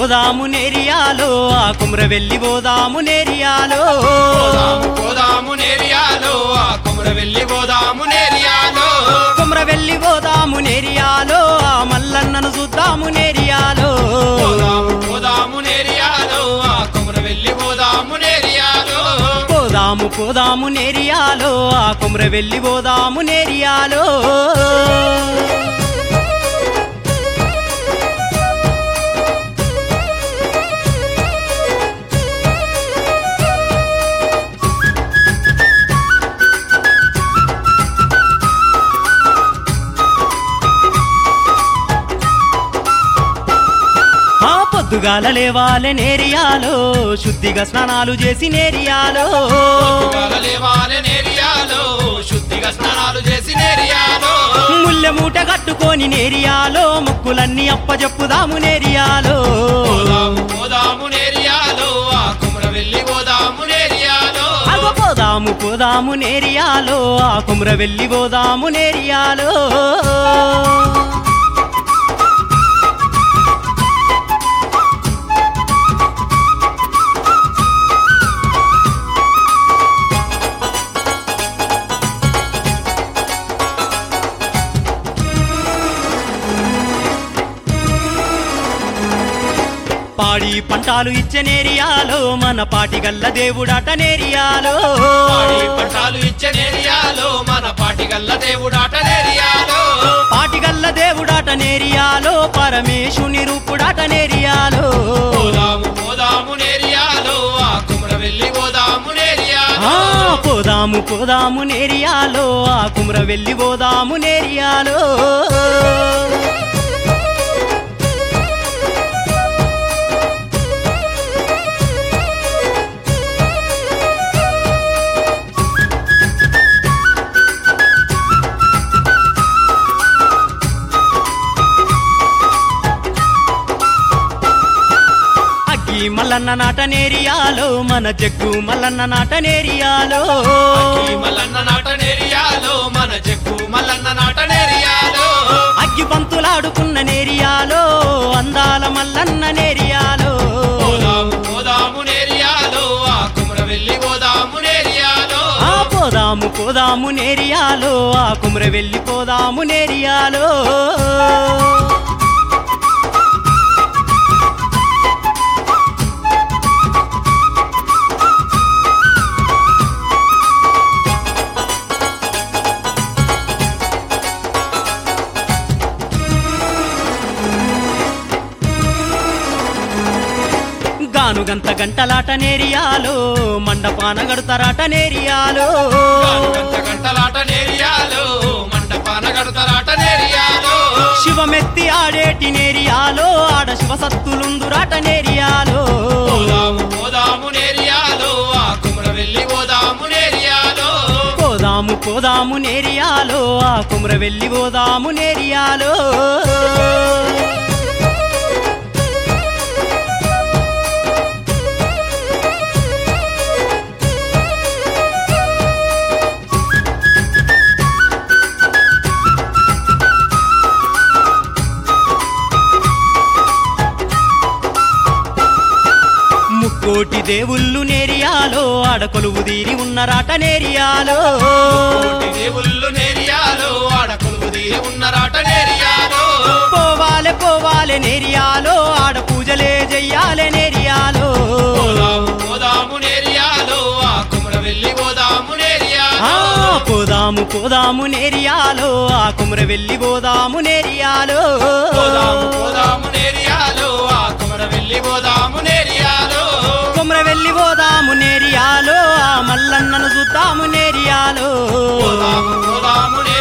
పోదాము నేరియాలో ఆ కుమ్ర వెళ్ళి పోదాము నేరియాలో పోదాము పోదాము నేరియాలో ఆ కుమర వెళ్ళి పోదాము నేరియాలో కుమ్ర వెళ్ళి పోదాము నేరియాలో ఆ మల్లన్నను చూద్దాము నేరియాలో పోదాము పోదాము నేరియాలో ఆ కుమర వెళ్ళి పోదాము నేరియాలో పోదాము పోదాము నేరియాలో ఆ కుమ్ర వెళ్ళి పోదాము నేరియాలో ఆ పొద్దుగాల లేవాలే నేరియాలో శుద్ధిగా స్నానాలు చేసి నేరియాలో పొద్దుగాల లేవాలే నేరియాలో శుద్ధిగా స్నానాలు చేసి నేరియాలో ముల్లె మూట కట్టుకొని నేరియాలో ముక్కులన్నీ అప్పజెప్పుదాము నేరియాలో పోదాము పోదాము నేరియాలో ఆ కుమర వెళ్ళి పోదాము నేరియాలో అగ పోదాము పోదాము నేరియాలో ఆ కుమ్ర వెళ్ళి పోదాము నేరియాలో పాడి పంటాలు ఇచ్చే నేరియాలో మన పాటిగల్ల దేవుడాట నేరియాలో పాడి పట్టాలు ఇచ్చే నేరియాలో మన పాటిగల్ల దేవుడాట నేరియాలో పాటిగల్ల దేవుడాట నేరియాలో పరమేశుని రూపుడాట నేరియాలో పోదాము పోదాము నేరియాలో ఆ కుమర వెళ్ళి పోదాము ఆ, నేరియాలో పోదాము పోదాము నేరియాలో ఆ కుమ్ర వెళ్ళి పోదాము నేరియాలో అగ్గి మల్లన్న నాట నేరియాలో మన జగ్గు మల్లన్న నాట నేరియాలో ఈ మల్లన్న నాట నేరియాలో మన జగ్గు మల్లన్న నాట నేరియాలో అగ్గి పంతులాడుకున్న నేరియాలో అందాల మల్లన్న నేరియాలో పోదాము పోదాము నేరియాలో ఆ కుమర వెళ్ళి పోదాము నేరియాలో ఆ పోదాము పోదాము నేరియాలో ఆ కుమ్ర వెళ్ళి పోదాము నేరియాలో గానుగంత గంటలాట నేరియాలో మండపాన గడుతరాట నేరియాలో గంట గంటలాట నేరియాలో మండపాన గడతలాట నేరియాలో శివమెత్తి ఆడేటి నేరియాలో ఆడ శివ సత్తులుందురాట నేరియాలో పోదాము పోదాము నేరియాలో ఆ కుమర వెళ్ళి పోదాము నేరియాలో పోదాము పోదాము నేరియాలో ఆ కుమ్ర వెళ్ళి పోదాము నేరియాలో ముక్కోటి దేవుళ్ళు నేరియాలో ఆడ కొలువు తీరి ఉన్నరాట నేరియాలో కోటి దేవుళ్ళు నేరియాలో ఆడ కొలువు తీరి ఉన్నరాట నేరియాలో పోవాలే పోవాలే నేరియాలో ఆడ పూజలే చెయ్యాలే నేరియాలో పోదాము పోదాము నేరియాలో ఆ కుమర వెళ్ళి పోదాము ఆ, నేరియాలో పోదాము పోదాము నేరియాలో ఆ కుమ్ర వెళ్ళి పోదాము నేరియాలో పోదాము పోదాము నేరియాలో ఆ కుమర వెళ్ళి పోదాము నేరియాలో కుమ్ర వెళ్ళి పోదాము నేరియాలో ఆ మల్లన్నను చూద్దాము నేరియాలో పోదాము పోదాము